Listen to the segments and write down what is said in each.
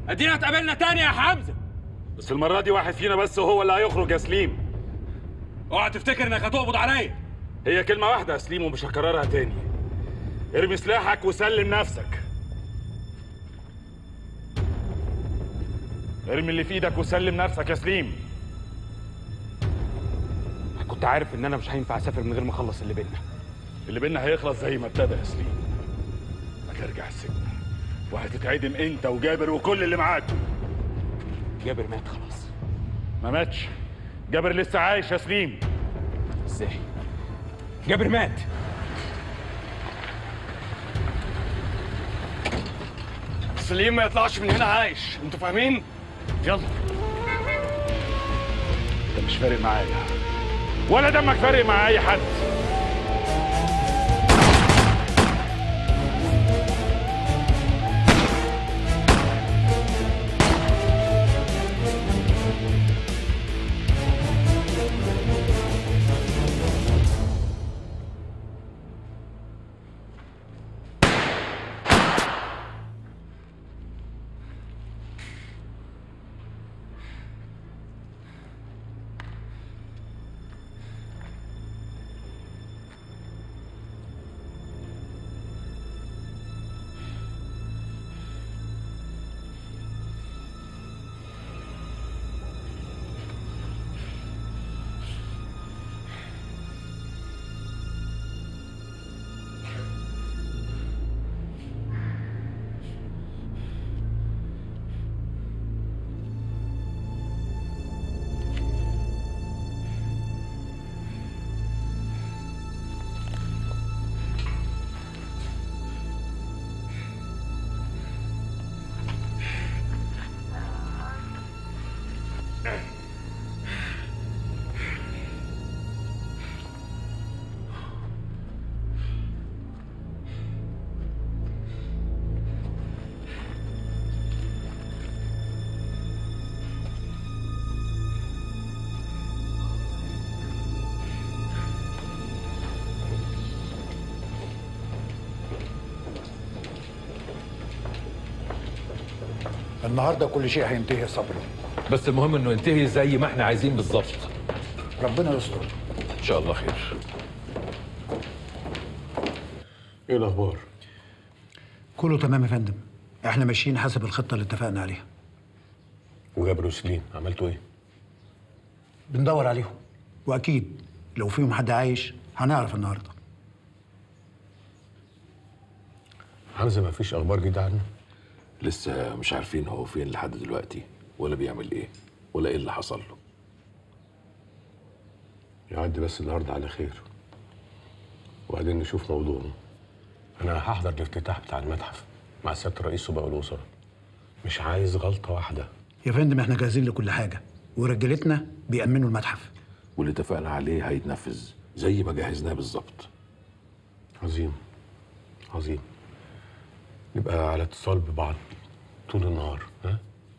ادينا اتقابلنا تاني يا حمزه بس المره دي واحد فينا بس هو اللي هيخرج يا سليم اوعى تفتكر انك هتقبض عليا هي كلمه واحده يا سليم ومش هكررها تاني ارمي سلاحك وسلم نفسك ارمي اللي في ايدك وسلم نفسك يا سليم كنت عارف ان انا مش هينفع اسافر من غير ما اخلص اللي بينا اللي بينا هيخلص زي ما ابتدى يا سليم هترجع السجن وهتتعدم انت وجابر وكل اللي معاك جابر مات خلاص ما ماتش جابر لسه عايش يا سليم ازاي جابر مات سليم ما يطلعش من هنا عايش انتوا فاهمين يلا انت مش فارق معايا ولا دمك فارق مع اي حد النهارده كل شيء هينتهي يا صبري بس المهم انه ينتهي زي ما احنا عايزين بالظبط ربنا يستر ان شاء الله خير ايه الاخبار كله تمام يا فندم احنا ماشيين حسب الخطه اللي اتفقنا عليها وجابر وسليم عملتوا ايه بندور عليهم واكيد لو فيهم حد عايش هنعرف النهارده حمزه ما فيش اخبار جديده عنه لسه مش عارفين هو فين لحد دلوقتي ولا بيعمل ايه ولا ايه اللي حصل له يعدي بس النهارده على خير وبعدين نشوف موضوعه انا هحضر الافتتاح بتاع المتحف مع سياده الرئيس وباقي الوزراء مش عايز غلطه واحده يا فندم احنا جاهزين لكل حاجه ورجالتنا بيأمنوا المتحف واللي اتفقنا عليه هيتنفذ زي ما جهزناه بالظبط عظيم عظيم نبقى على اتصال ببعض طول النهار ها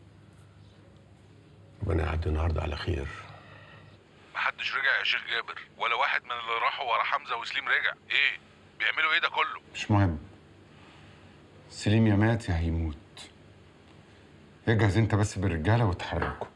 ربنا يعدي النهارده على خير محدش رجع يا شيخ جابر ولا واحد من اللي راحوا ورا حمزه وسليم رجع ايه بيعملوا ايه ده كله مش مهم سليم يا مات يا هيموت اجهز انت بس بالرجاله وتحركوا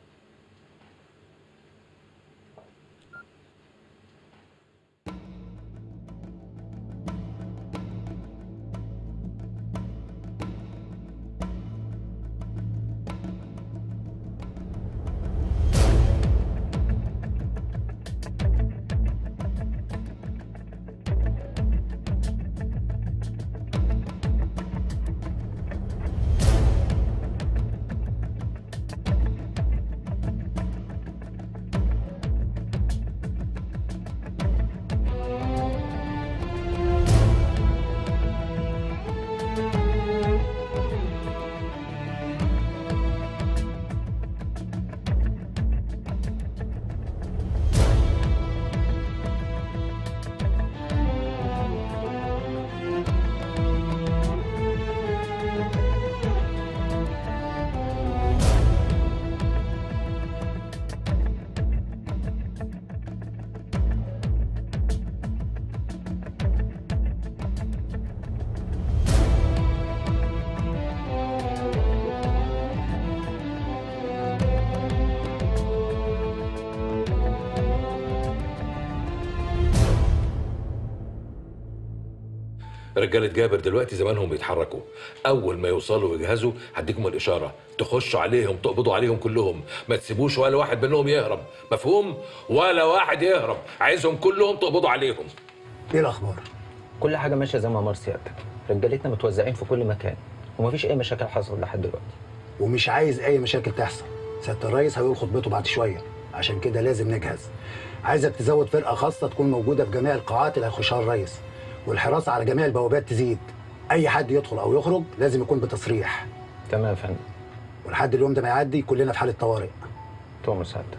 رجاله جابر دلوقتي زمانهم بيتحركوا اول ما يوصلوا ويجهزوا هديكم الاشاره تخشوا عليهم تقبضوا عليهم كلهم ما تسيبوش ولا واحد منهم يهرب مفهوم ولا واحد يهرب عايزهم كلهم تقبضوا عليهم ايه الاخبار كل حاجه ماشيه زي ما امر سيادتك رجالتنا متوزعين في كل مكان ومفيش اي مشاكل حصلت لحد دلوقتي ومش عايز اي مشاكل تحصل سياده الرئيس هيقول خطبته بعد شويه عشان كده لازم نجهز عايزك تزود فرقه خاصه تكون موجوده في جميع القاعات اللي هيخشها الرئيس والحراسه على جميع البوابات تزيد اي حد يدخل او يخرج لازم يكون بتصريح تمام يا فندم ولحد اليوم ده ما يعدي كلنا في حاله طوارئ تؤمر سعادتك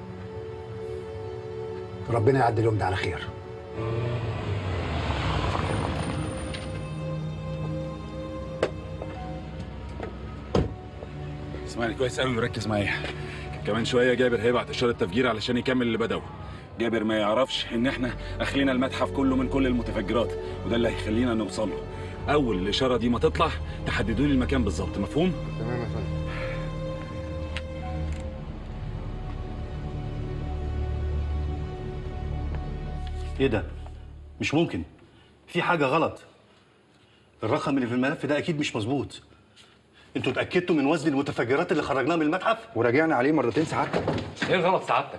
ربنا يعدي اليوم ده على خير اسمعني كويس قوي وركز معايا كمان شويه جابر هيبعت اشاره تفجير علشان يكمل اللي بدأه جابر ما يعرفش ان احنا اخلينا المتحف كله من كل المتفجرات وده اللي هيخلينا نوصل له اول الاشاره دي ما تطلع تحددوا لي المكان بالظبط مفهوم تمام يا فندم ايه ده؟ مش ممكن في حاجة غلط الرقم اللي في الملف ده أكيد مش مظبوط انتوا اتأكدتوا من وزن المتفجرات اللي خرجناها من المتحف؟ وراجعنا عليه مرتين سعادتك ايه الغلط سعادتك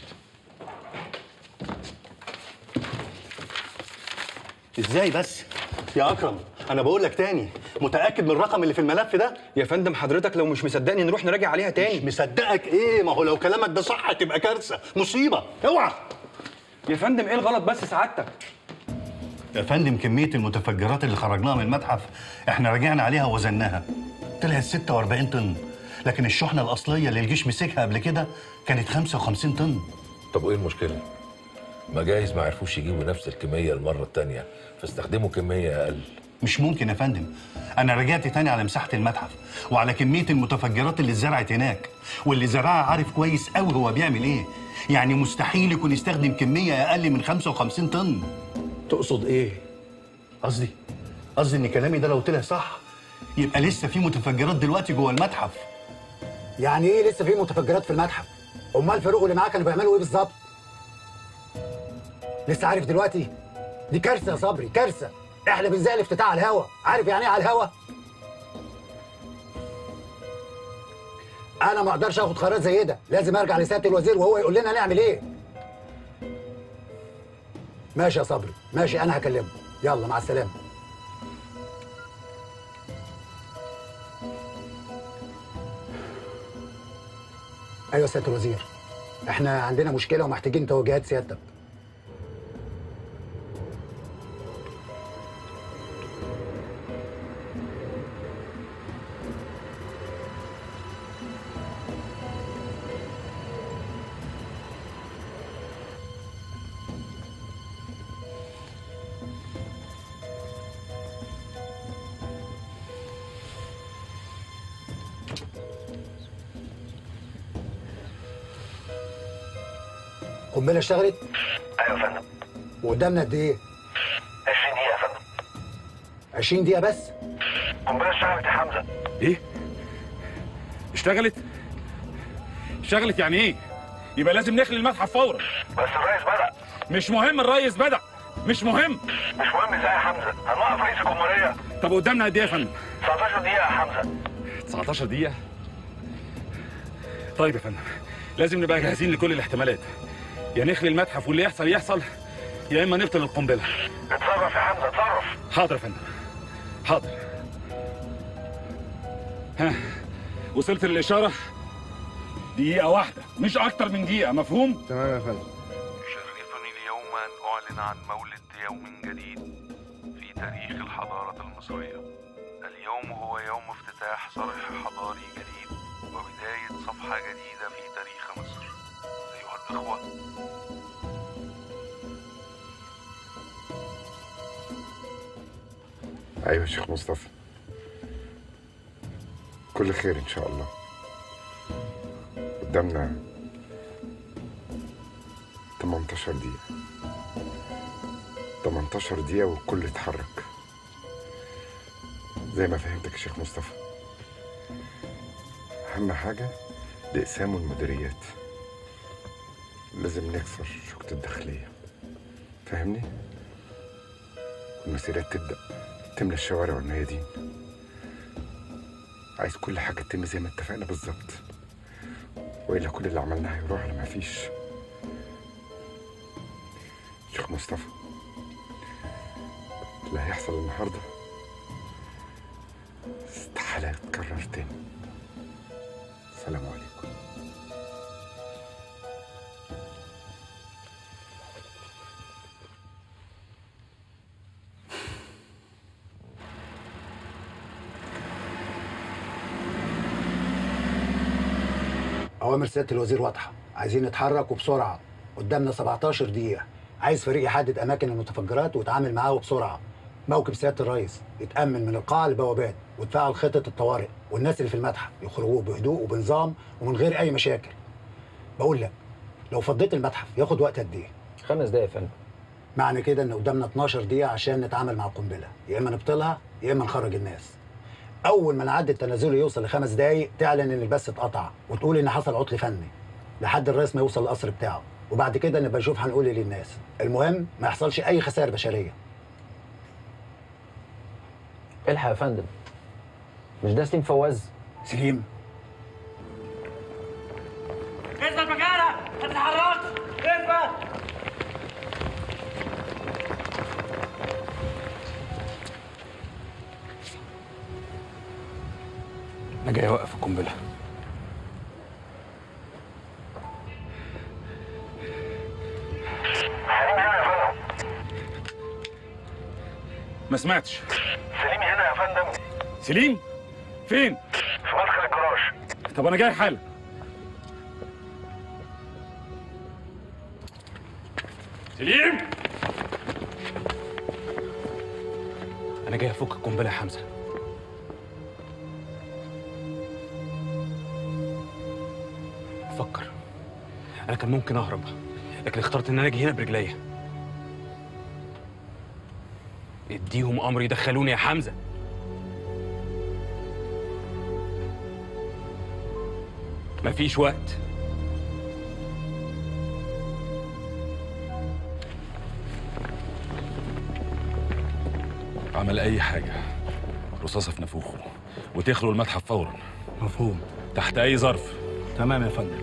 ازاي بس؟ يا أكرم أنا بقول لك تاني متأكد من الرقم اللي في الملف ده؟ يا فندم حضرتك لو مش مصدقني نروح نراجع عليها تاني مش مصدقك إيه؟ ما هو لو كلامك ده صح هتبقى كارثة مصيبة اوعى يا فندم ايه الغلط بس سعادتك يا فندم كمية المتفجرات اللي خرجناها من المتحف احنا رجعنا عليها ووزناها طلعت 46 طن لكن الشحنة الأصلية اللي الجيش مسكها قبل كده كانت 55 طن طب وايه المشكله ما جايز ما عرفوش يجيبوا نفس الكميه المره التانيه فاستخدموا كميه اقل مش ممكن يا فندم أنا رجعت تاني على مساحة المتحف وعلى كمية المتفجرات اللي اتزرعت هناك واللي زرعها عارف كويس قوي هو بيعمل إيه يعني مستحيل يكون يستخدم كمية أقل من 55 طن تقصد إيه؟ قصدي قصدي إن كلامي ده لو طلع صح يبقى لسه في متفجرات دلوقتي جوه المتحف يعني ايه لسه في متفجرات في المتحف امال فاروق واللي معاه كانوا بيعملوا ايه بالظبط لسه عارف دلوقتي دي كارثه يا صبري كارثه احنا بنزق الافتتاح على الهوا عارف يعني ايه على الهوا انا ما اقدرش اخد قرار زي ده لازم ارجع لسياده الوزير وهو يقول لنا نعمل ايه ماشي يا صبري ماشي انا هكلمه يلا مع السلامه ايوه يا سياده الوزير احنا عندنا مشكله ومحتاجين توجيهات سيادتك قنبله اشتغلت ايوه يا فندم وقدامنا قد ايه 20 دقيقة يا فندم 20 دقيقه بس قنبلة اشتغلت يا حمزة ايه اشتغلت اشتغلت يعني ايه يبقى لازم نخلي المتحف فورا بس الرئيس بدأ مش مهم الريس بدأ مش مهم مش مهم ازاي يا حمزة هنوقف رئيس الجمهورية طب قدامنا قد ايه يا فندم 19 دقيقة يا حمزة 19 دقيقة طيب يا فندم لازم نبقى جاهزين لكل الاحتمالات يا نخلي المتحف واللي يحصل يحصل يا اما نبطل القنبله اتصرف يا حمزة اتصرف حاضر يا فندم حاضر ها وصلت للاشاره دقيقه واحده مش اكتر من دقيقه مفهوم تمام يا فندم يشرفني اليوم أن أعلن عن مولد يوم جديد في تاريخ الحضارة المصرية اليوم هو يوم افتتاح صرح حضاري جديد وبداية صفحة جديدة في تاريخ مصر أيها الأخوة ايوه يا شيخ مصطفى كل خير ان شاء الله قدامنا 18 دقيقة 18 دقيقة والكل اتحرك زي ما فهمتك يا شيخ مصطفى أهم حاجة الإقسام والمديريات لازم نكسر شوكة الداخلية فاهمني؟ المسيرات تبدأ تملى الشوارع والميادين عايز كل حاجة تتم زي ما اتفقنا بالظبط وإلا كل اللي عملناه هيروح على ما فيش شيخ مصطفى اللي هيحصل النهارده استحالة يتكرر تاني السلام عليكم اوامر سياده الوزير واضحه عايزين نتحرك وبسرعه قدامنا 17 دقيقه عايز فريق يحدد اماكن المتفجرات ويتعامل معاها وبسرعه موكب سياده الرئيس يتامن من القاعه للبوابات وتفعل خطه الطوارئ والناس اللي في المتحف يخرجوا بهدوء وبنظام ومن غير اي مشاكل بقول لك لو فضيت المتحف ياخد وقت قد ايه خمس دقايق يا فندم معنى كده ان قدامنا 12 دقيقه عشان نتعامل مع القنبله يا اما نبطلها يا اما نخرج الناس اول ما نعدي التنازلي يوصل لخمس دقايق تعلن ان البث اتقطع وتقول ان حصل عطل فني لحد الرئيس ما يوصل القصر بتاعه وبعد كده نبقى نشوف هنقول ايه للناس المهم ما يحصلش اي خسائر بشريه الحق يا فندم مش ده سليم فواز سليم اثبت مكانك ما تتحركش اثبت انا جاي اوقف القنبله سليم هنا يا فندم ما سمعتش سليم هنا يا فندم سليم فين في مدخل الجراج طب انا جاي حالا سليم انا جاي افك القنبله يا حمزه فكر انا كان ممكن اهرب لكن اخترت ان انا اجي هنا برجليا اديهم امر يدخلوني يا حمزه مفيش وقت عمل اي حاجه رصاصه في نافوخه وتخلوا المتحف فورا مفهوم تحت اي ظرف تمام يا فندم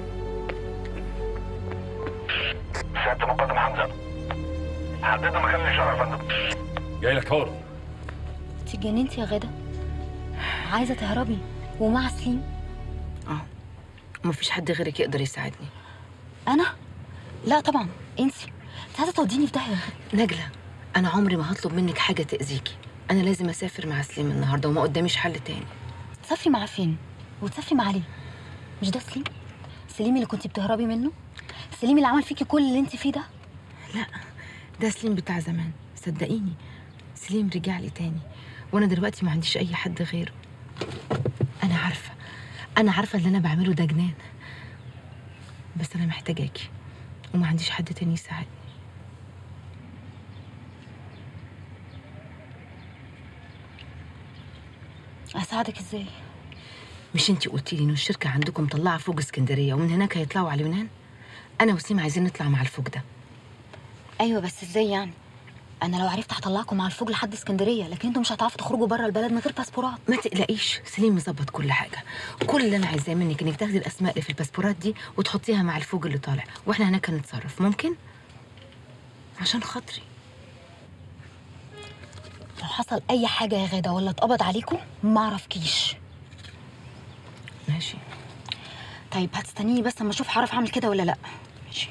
سيادة مقدم حمزة حددنا مكان الإشارة يا فندم جاي لك فورا انت اتجننتي يا غدا عايزه تهربي ومع سليم اه ومفيش حد غيرك يقدر يساعدني انا لا طبعا انسي انت عايزه توديني في داهيه نجلة أنا عمري ما هطلب منك حاجة تأذيكي أنا لازم أسافر مع سليم النهاردة وما قداميش حل تاني تسافري معاه فين وتسافري مع ليه مش ده سليم سليم اللي كنتي بتهربي منه سليم اللي عمل فيكي كل اللي انت فيه ده لا ده سليم بتاع زمان صدقيني سليم رجع لي تاني وأنا دلوقتي ما عنديش أي حد غيره أنا عارفة أنا عارفة اللي أنا بعمله ده جنان بس أنا محتاجاكي وما عنديش حد تاني يساعدني اساعدك ازاي مش انتي قلتي لي ان الشركه عندكم مطلعه فوج اسكندريه ومن هناك هيطلعوا على اليونان انا وسيم عايزين نطلع مع الفوج ده ايوه بس ازاي يعني انا لو عرفت هطلعكم مع الفوج لحد اسكندريه لكن انتوا مش هتعرفوا تخرجوا بره البلد من غير باسبورات ما تقلقيش سليم مظبط كل حاجه كل اللي انا عايزاه منك انك تاخدي الاسماء اللي في الباسبورات دي وتحطيها مع الفوج اللي طالع واحنا هناك هنتصرف ممكن عشان خاطري لو حصل اي حاجه يا غاده ولا اتقبض عليكم ما اعرفكيش ماشي طيب هتستنيني بس اما اشوف هعرف اعمل كده ولا لا ماشي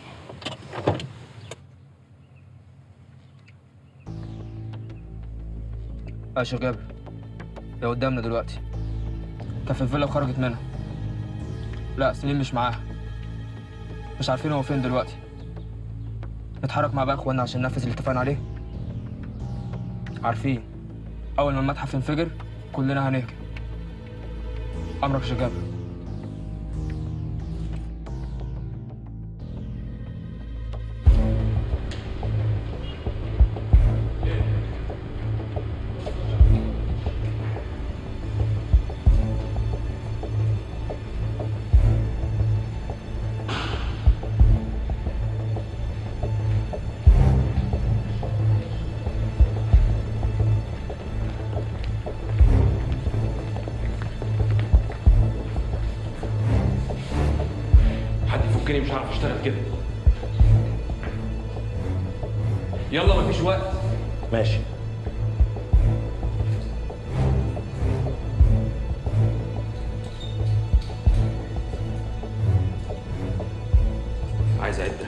اشرف جابر هي قدامنا دلوقتي كان في الفيلا وخرجت منها لا سليم مش معاها مش عارفين هو فين دلوقتي نتحرك مع باقي اخواننا عشان ننفذ اللي اتفقنا عليه عارفين اول ما المتحف ينفجر كلنا هنهجم امرك يا شيخ جابر فكرني مش هعرف اشتغل كده يلا مفيش وقت ماشي عايز عده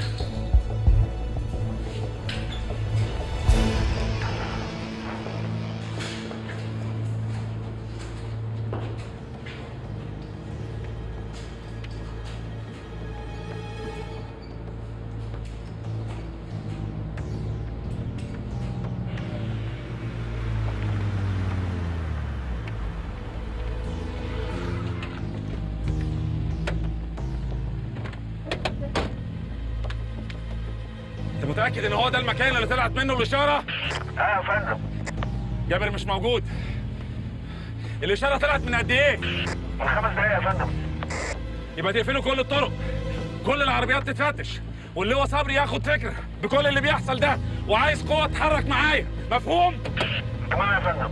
انت متاكد ان هو ده المكان اللي طلعت منه الاشاره اه يا فندم جابر مش موجود الاشاره طلعت من قد ايه من خمس دقايق يا فندم يبقى تقفلوا كل الطرق كل العربيات تتفتش واللي هو صبري ياخد فكره بكل اللي بيحصل ده وعايز قوه تتحرك معايا مفهوم تمام يا فندم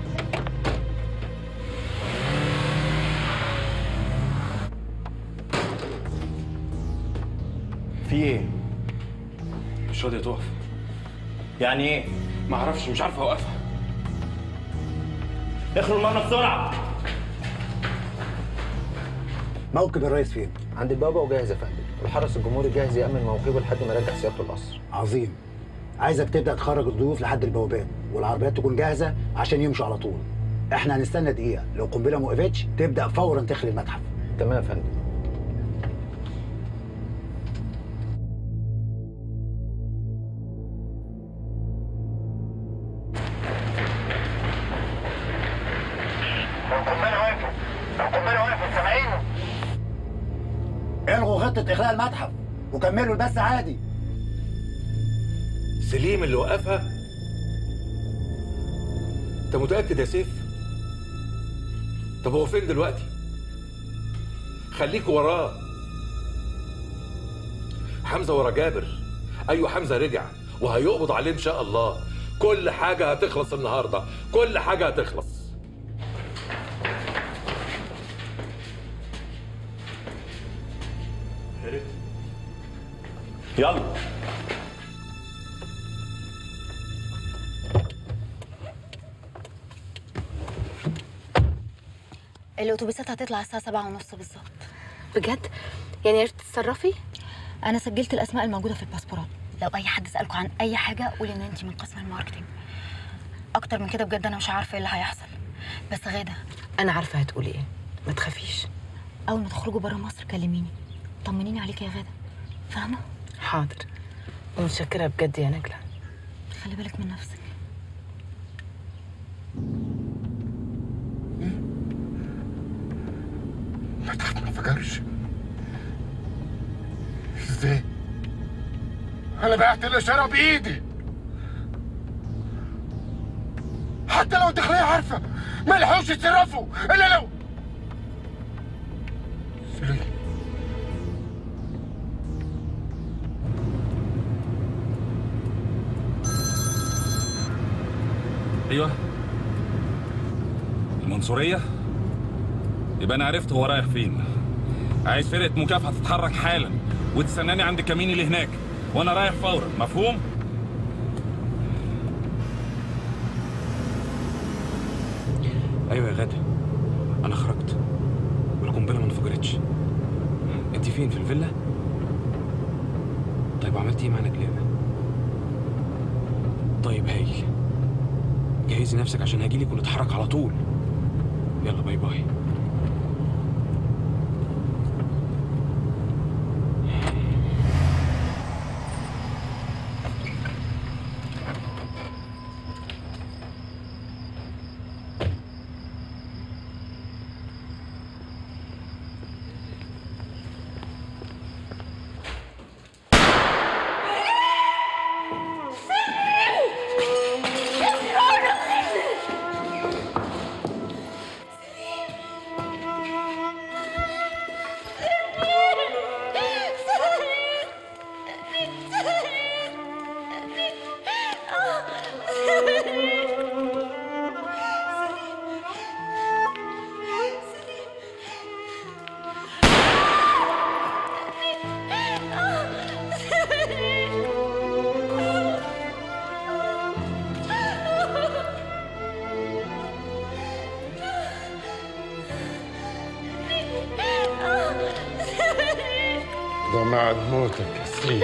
في ايه؟ مش راضيه تقف يعني ايه؟ ما اعرفش مش عارف اوقفها اخروا المبنى بسرعه موكب الرئيس فين؟ عند البابا وجاهز يا فندم الحرس الجمهوري جاهز يأمن موكبه لحد ما يرجع سيادته القصر عظيم عايزك تبدا تخرج الضيوف لحد البوابات والعربيات تكون جاهزه عشان يمشوا على طول احنا هنستنى دقيقه لو قنبله ما وقفتش تبدا فورا تخلي المتحف تمام يا فندم القنبله وقفت القنبله وقفت سامعينه الغوا خطه اخلاء المتحف وكملوا البث عادي سليم اللي وقفها انت متاكد يا سيف طب هو فين دلوقتي خليك وراه حمزه ورا جابر ايوه حمزه رجع وهيقبض عليه ان شاء الله كل حاجه هتخلص النهارده كل حاجه هتخلص يلا الاتوبيسات هتطلع الساعه سبعة ونص بالظبط بجد يعني عرفت تتصرفي انا سجلت الاسماء الموجوده في الباسبورات لو اي حد سالكوا عن اي حاجه قولي ان انت من قسم الماركتينج اكتر من كده بجد انا مش عارفه ايه اللي هيحصل بس غاده انا عارفه هتقولي ايه ما تخافيش اول ما تخرجوا بره مصر كلميني طمنيني عليك يا غاده فاهمه حاضر ومتشكره بجد يا نجله خلي بالك من نفسك المتحف ما انفجرش ازاي؟ انا بعت الاشاره بايدي حتى لو الداخليه عارفه ما لحقوش يتصرفوا الا لو سليم ايوه المنصوريه يبقى انا عرفت هو رايح فين عايز فرقه مكافحه تتحرك حالا وتستناني عند الكمين اللي هناك وانا رايح فورا مفهوم ايوه يا غاده انا خرجت والقنبله ما انفجرتش انت فين في الفيلا طيب عملتي ايه مع نجلاء طيب هايل جهزي نفسك عشان هجيلك ونتحرك على طول يلا باي باي ده ميعاد موتك يا سليم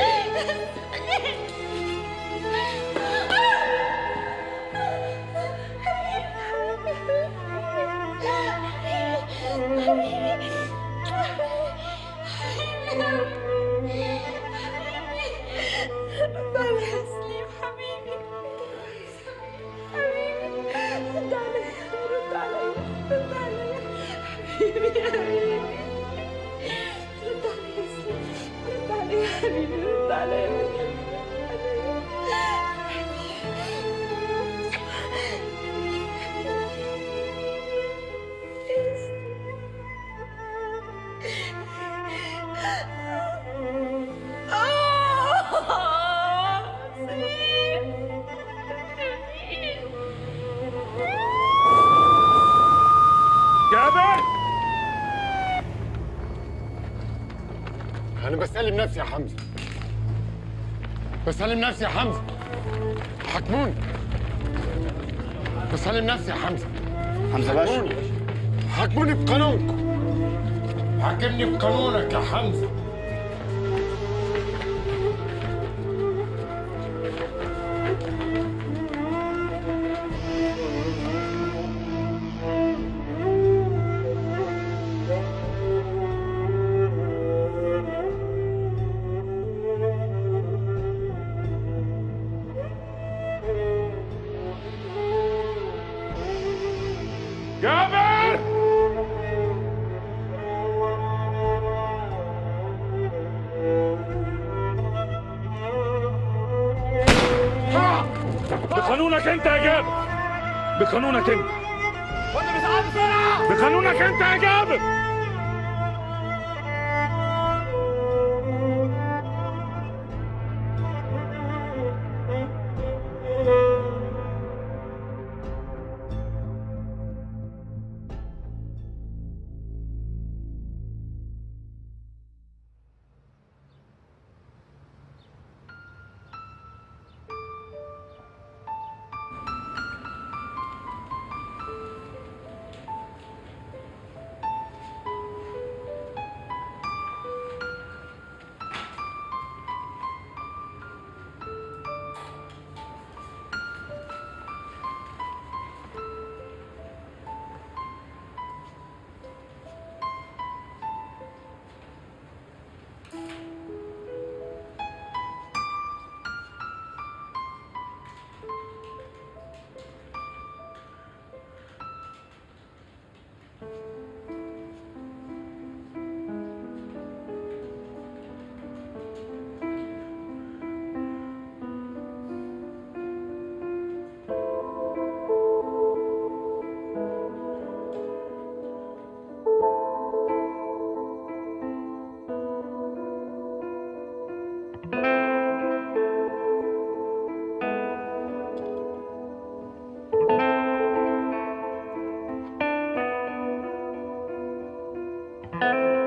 رد عليا يا سليم حبيبي حبيبي رد عليا رد عليا رد عليا حبيبي يا حبيبي رد عليا يا سليم رد عليا يا حبيبي رد عليا جابر انا بسلم نفسي يا حمزه بسلم نفسي يا حمزه حكموني بسلم نفسي يا حمزه حمزة باشا. حكموني. حكموني بقانونكم حاكمني بقانونك يا حمزه جابر بقانونك انت يا جابر بقانونك انت بقانونك انت يا جابر Thank you.